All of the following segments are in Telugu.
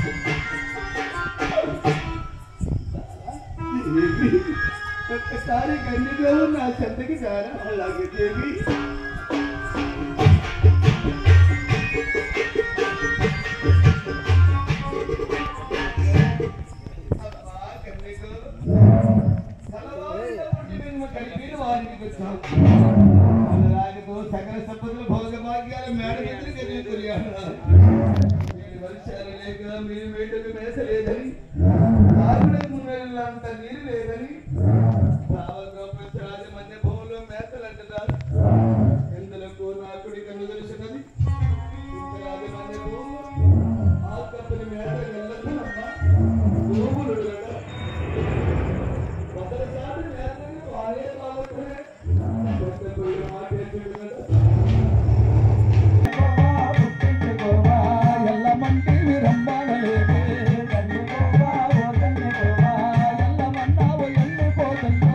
ఒక్కసారి గండిలో నా చెంతకి జారా అలాగే దేవి అబ్బా, కన్నీకు. తలవారిలో పుట్టి మేము కలిపిన వారికి వచ్చాం. అలరానితో సకల సంపదలు భోగ భాగ్యాలు మేడ మీద కలిగిపోయాడు ఏడు వర్షాలు లేక మీరు వేటకు మేసలేదని తాగుడకు మున్నెలంత నీరు లేదని రామగోపరాజ మధ్య భూమిలో మేతలంటున్నారు ఎందులకు నా కుడి కన్ను తెలుసున్నది ఇంతరాజ మధ్య భూమి ఆ కప్పని మేత వెళ్ళకున్నమ్మా భూములు మొదటిసారి మేతని వాడే బాగుంటే మాటే చూడగలరు ఎల్లమంటి విరంబాలలేవే కన్నుకోవా ఓ కన్నుకోవా ఎల్లమన్నావు ఎల్లిపోతుందో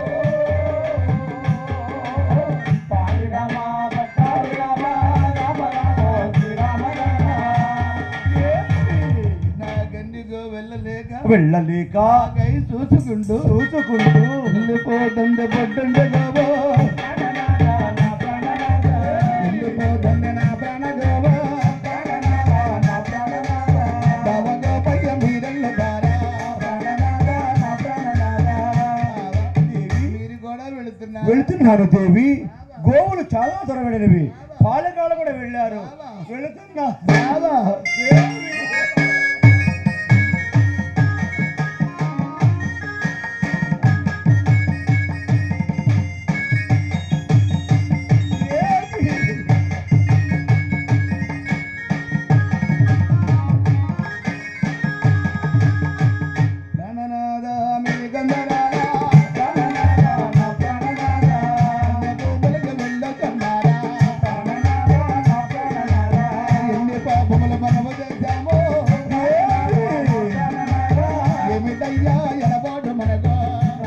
పాడి రామ పట్టాడి రామ రామ రామ శ్రీరామ రామ నా గండిగో వెళ్ళలేక వెళ్ళలేక కై చూసుకుంటూ చూసుకుంటూ వెళ్ళిపోతుంది పొద్దుండే గోబో వెళ్ళిపోతుంది నా ప్రాణ గోబో బావగోపయ్య మీరల్ల దారా మీరు కూడా వెళుతున్నారు వెళుతున్నారు దేవి గోవులు చాలా దూరం వెళ్ళినవి పాలకాలు కూడా వెళ్ళారు వెళుతున్నా బావా ప్రాణనాద మీ గంధరారా భూములకు వెళ్ళకున్నారా ఎన్ని పాపములు మనము చేశామో ఏమిటయ్యా ఎడబాటు మనకు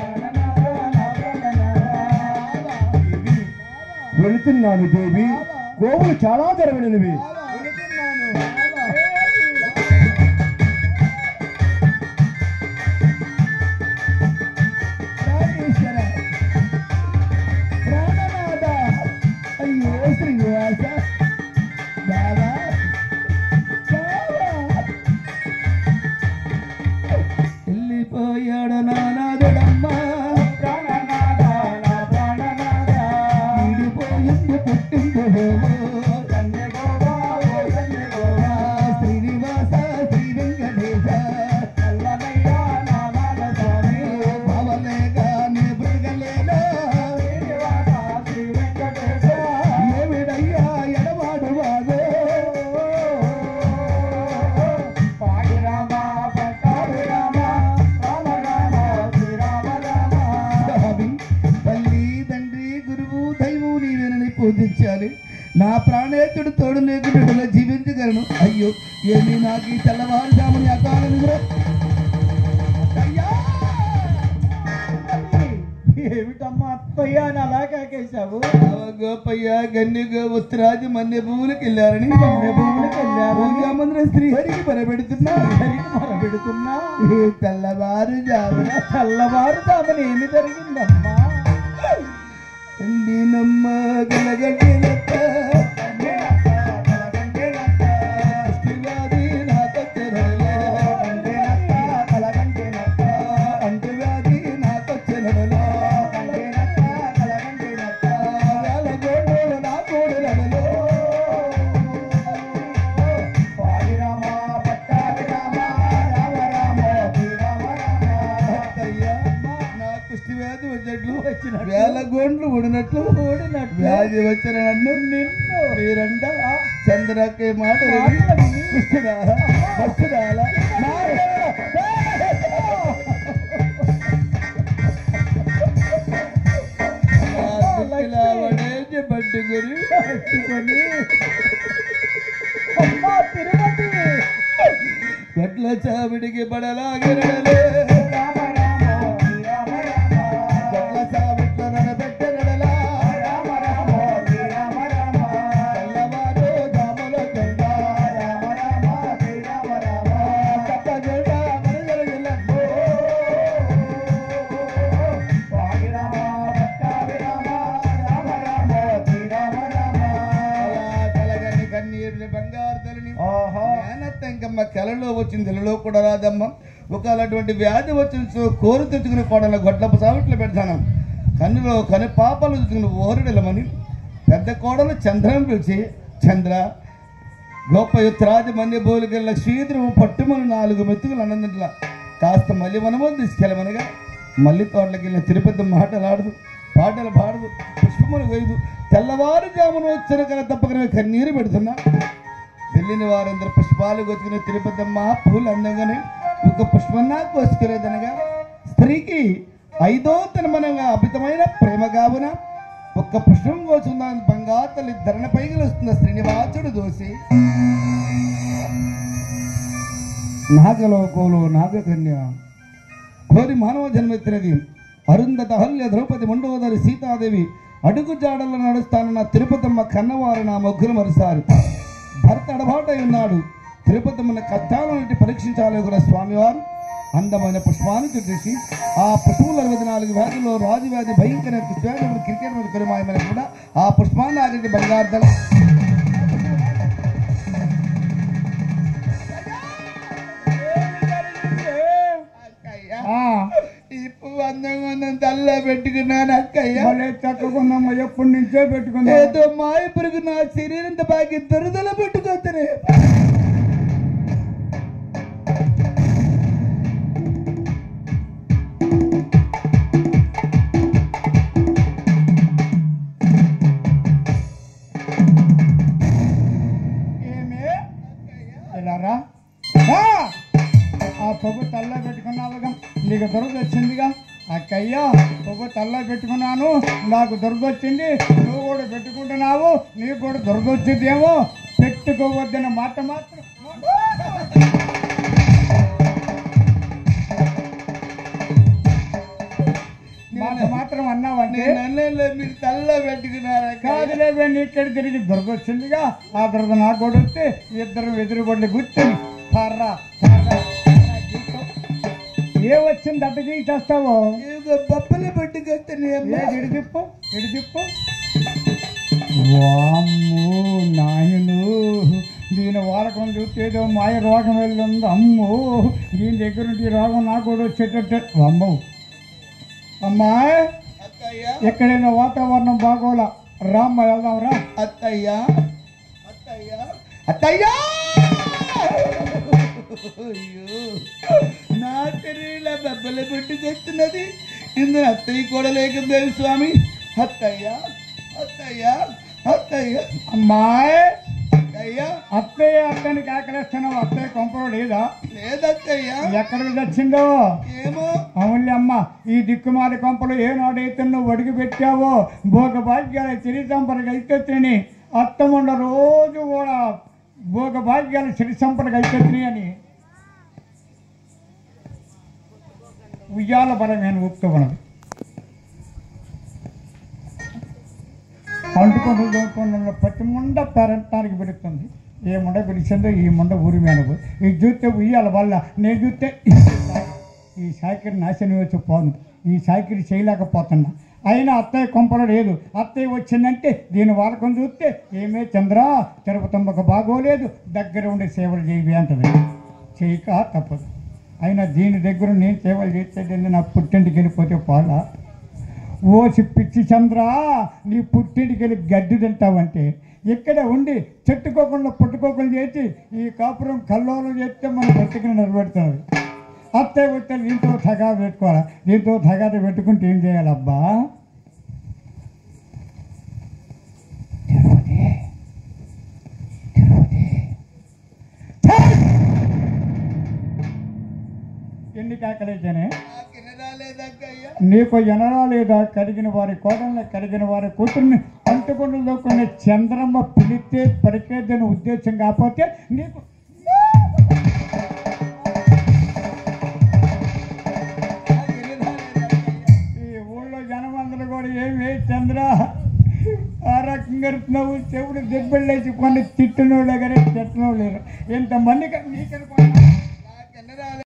వెళుతున్నాను దేవి గోవులు చాలా దూరం వెళ్ళినవి ప్రాణనాథ అయ్యో శ్రీనివాస బాబా వెళ్ళిపోయాడు నానాదుడమ్మా వీడిపోయింది పుట్టింది శ్రీనివాస శ్రీ వెంకటేశ అవలేగా నీ బ్రతకలేదా ఏమిడయ్యా ఎడవాడు వాడు స్వామి తల్లి తండ్రి గురువు దైవం నీవేనని పూజించాలి నా ప్రాణేతుడు తోడు లేకుండా జీవించగలను అయ్యో ఏమి నాకు ఈ తెల్లవారుజాముని అకాల నిద్ర అయ్యా! ఏమిటమ్మా అత్తయ్య అని అలా కాకేశావు అవ గోపయ్య గన్నిగో ఉత్తరాజు మన్య భూములకు వెళ్ళారని మన్య భూములకు వెళ్ళారు. మందిర స్త్రీ హరికి పరబెడుతున్నా పెడుతున్నా ఈ తెల్లవారుజామున తెల్లవారుదామని ఏమి జరిగిందమ్మా ఎండినమ్మ గలగడ్డిలక్క అస్థివ్యాధి నాకొచ్చెనలో. అంటువ్యాధి నాకొచ్చెనలో. వేల గోడోలు నా కోడెలలో. అత్తయ్య, నా కుష్టివ్యాధి వచ్చినట్లు వేల గోండ్లు ఊడినట్లు ఊడినట్లు వ్యాధి వచ్చిన నన్ను నిన్ను మీరంట చంద్రకే మాట మాటలు విని కృష్ణుడారా భక్తుడారా పట్టుకొని పట్టుకొని అమ్మా తిరుపతి గట్ల చావిడికి బడలాగిరడలే గట్ల చావిట్ల నడబెట్టగడలా తెల్లవారు జాముల కొండ కలలో వచ్చింది ఇళ్ళలో కూడా రాదమ్మా ఒక అలాంటి వ్యాధి వచ్చిన చో- కోరు తెచ్చుకుని కోడల గొడ్లపు సావిట్లు పెడతాను కన్నులో కను పాపాలు తెచ్చుకుని ఓరుడలమని పెద్ద కోడలు చంద్రం పిలిచి చంద్ర గొప్ప యుత్రాది మంది బోలికల్ల క్షీద్రము పట్టుమని నాలుగు మెతుకులు అన్నందుట్లా కాస్త మళ్ళీ మనము తీసుకెళ్ళమనగా మళ్ళీ తోటలకి వెళ్ళిన తిరుపతి మాటలాడదు పాటలు పాడదు పుష్పములు వేయదు తెల్లవారుజామున వచ్చిన కల తప్పకనే కన్నీరు పెడుతున్నా వెళ్ళిన వారందరూ పుష్పాలు కొచ్చుకుని తిరుపతమ్మ పూలు అందంగానే ఒక పుష్పన్నా కోసుకునేదనగా స్త్రీకి ఐదో తనమనంగా అమితమైన ప్రేమ కావున ఒక్క పుష్పం కోసుకుందాని బంగారు తల్లి ధరణ పైకి వస్తున్న శ్రీనివాసుడు దోసి నాగలోకోలు నాగకన్య కోరి మానవ జన్మెత్తినది అరుంధత హల్య ద్రౌపది మండోదరి సీతాదేవి అడుగు జాడల్లో నడుస్తానన్న తిరుపతమ్మ కన్నవారు నా మొగ్గులు మరుస్తారు భర్త అడబాటై ఉన్నాడు తిరుపతమ్మని కష్టాలన్నిటి పరీక్షించాలి కూడా స్వామివారు అందమైన పుష్పాన్ని చూసి ఆ పుష్పములు అరవై నాలుగు వ్యాధుల్లో రాజు వ్యాధి భయంకర వ్యాధులు క్రికెట్ మీద కొరిమాయమని కూడా ఆ పుష్పాన్ని ఆగింది బంగారు ఆ, ఇప్పుడు అందంగా ఉందని తల్ల పెట్టుకున్నాను అక్కయ్య భలే చక్కకుందమ్మా ఎప్పటి నుంచో పెట్టుకుందా ఏదో మాయ పురుగు నా శరీరంతో బాగా దొరదల పెట్టుకొద్దరే ఏమి ఇలా రా ఆ! ఆ పొగ తల్ల పెట్టుకున్నావుగా నీకు దొరద వచ్చిందిగా అక్కయ్య పొగ తల్ల పెట్టుకున్నాను నాకు దొరద వచ్చింది నువ్వు కూడా పెట్టుకుంటున్నావు నీకు కూడా దొరద వచ్చిందేమో పెట్టుకోవద్దన్న మాట మాత్రం మాట మాత్రం అన్నావంటే నేను అనలేదు, మీరు తల్ల పెట్టుకున్నారా కాదులే నీ ఇక్కడ తిరిగి దొరద వచ్చిందిగా ఆ దొరద నాకు కూడా వస్తే ఇద్దరు ఎదురుబడి కూర్చొని పర్రా పర్రా, పర్రా, గీకో. ఏ వచ్చింది అడ్డ చేస్తావు బొప్పలు పెట్టుకొస్తే ఏ ఇడిదిప్పు ఇడిదిప్పు వామ్ము నాయను దీని వాడకం చూస్తే ఏదో మాయ రోగం వెళ్ళింది అమ్ము దీని దగ్గర నుండి ఈ రోగం నాకు కూడా వచ్చేటట్టు అమ్మో అమ్మాయి అత్తయ్య ఎక్కడైనా వాతావరణం బాగోలా రామ్మ వెళ్దాం రా అత్తయ్య అత్తయ్య అత్తయ్య అయ్యో నా శరీర బెబ్బలు పెట్టుకొస్తున్నది ఇందులో అత్తయ్య కూడా లేకపోయింది స్వామి అత్తయ్య అత్తయ్య అత్తయ్య అమ్మాయి అత్తయ్య అత్తయ్య అత్తని ఆకలిస్తున్నావు అత్తయ్య కొంపలో లేదా లేదత్తయ్య ఎక్కడికి తెచ్చిందో ఏమో అవునులే అమ్మ ఈ దిక్కుమాలి కొంపలు ఏనాడైతే నువ్వు అడిగి పెట్టావో భోగ భాగ్యాల చిరి సంపదకి అయితేని అత్తముండ రోజు కూడా భోగ భాగ్యాల చిరి సంపదకి అయితేని అని ఉయ్యాల పరమైన ఉక్తమన్నది అంటుకొని దోచుకొని ప్రతి ముండ పెరంటానికి పెడుతుంది ఏ ముండ పిలిచిందో ఈ ముండ ఊరి మేనకు ఈ చూస్తే ఉయ్యాల వల్ల నేను చూస్తే ఈ సాకిరి నాశనం వచ్చి పోను ఈ సాకిరి చేయలేకపోతున్నా అయినా అత్తయ్య కొంపలు లేదు అత్తయ్య వచ్చిందంటే దీని వాడకం చూస్తే ఏమే చంద్ర తిరుపతమ్మకు బాగోలేదు దగ్గర ఉండి సేవలు చేయవి అంటది చేయక తప్పదు అయినా దీని దగ్గర నేను సేవలు చేసేది నా పుట్టింటికి వెళ్ళిపోతే పోలా ఓసి పిచ్చి చంద్ర నీ పుట్టింటికి వెళ్ళి గడ్డి తింటావంటే ఇక్కడ ఉండి చెట్టుకోకుండా పుట్టుకోకుండా చేసి ఈ కాపురం కల్లోలు చేస్తే మన బ్రతికిని నిలబెడుతుంది అత్తయ్య వస్తే దీంతో తగా పెట్టుకోవాలి దీంతో తగాద పెట్టుకుంటే ఏం చేయాలబ్బా ఎన్ని కాకలేచానే నాకు రాలేదక్కయ్య నీకు ఎనరా లేదా కడిగిన వారి కోడల్ని కడిగిన వారి కూతుర్ని అంటుకుండలో కొన్ని చంద్రమ్మ పిలిస్తే పరికేద్దని ఉద్దేశం కాకపోతే నీకు ఈ ఊళ్ళో జనమందరూ కూడా ఏమి చంద్ర ఆ రకంగా నువ్వు చెవుడు దెబ్బలేసి కొన్ని తిట్టినోళ్ళే కానీ తిట్టనోళ్ళు లేరు ఇంతమంది నీకనుకున్నా నాకు రాలేదు